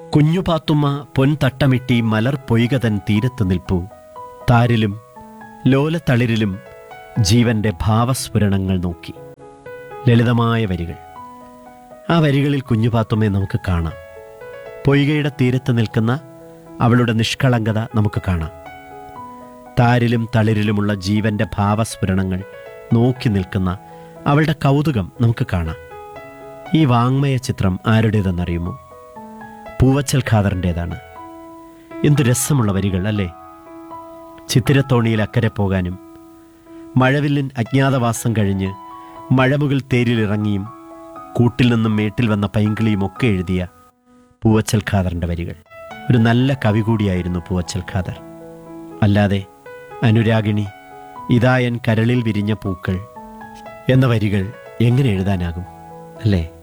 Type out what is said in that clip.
കുഞ്ഞുപാത്തുമ്മ പൊൻതട്ടമിട്ടി മലർ പൊയ്കതൻ തീരത്ത് നിൽപ്പു താരിലും ലോലത്തളിരിലും ജീവന്റെ ഭാവസ്ഫുരണങ്ങൾ നോക്കി ലളിതമായ വരികൾ ആ വരികളിൽ കുഞ്ഞുപാത്തുമ്മയെ നമുക്ക് കാണാം പൊയ്കയുടെ തീരത്ത് നിൽക്കുന്ന അവളുടെ നിഷ്കളങ്കത നമുക്ക് കാണാം താരിലും തളിരിലുമുള്ള ജീവന്റെ ഭാവസ്ഫുരണങ്ങൾ നോക്കി നിൽക്കുന്ന അവളുടെ കൗതുകം നമുക്ക് കാണാം ഈ വാങ്മയ ചിത്രം ആരുടേതെന്നറിയുമോ പൂവച്ചൽ ഖാദറിൻ്റേതാണ് എന്തു രസമുള്ള വരികൾ അല്ലേ ചിത്തിരത്തോണിയിൽ അക്കരെ പോകാനും മഴവില്ലിൻ അജ്ഞാതവാസം കഴിഞ്ഞ് മഴമുകിൽ തേരിലിറങ്ങിയും കൂട്ടിൽ നിന്നും മേട്ടിൽ വന്ന പൈങ്കിളിയും ഒക്കെ എഴുതിയ പൂവച്ചൽ ഖാദറിൻ്റെ വരികൾ ഒരു നല്ല കവി കൂടിയായിരുന്നു പൂവച്ചൽ ഖാദർ അല്ലാതെ അനുരാഗിണി ഇതായൻ കരളിൽ വിരിഞ്ഞ പൂക്കൾ എന്ന വരികൾ എങ്ങനെ എഴുതാനാകും അല്ലേ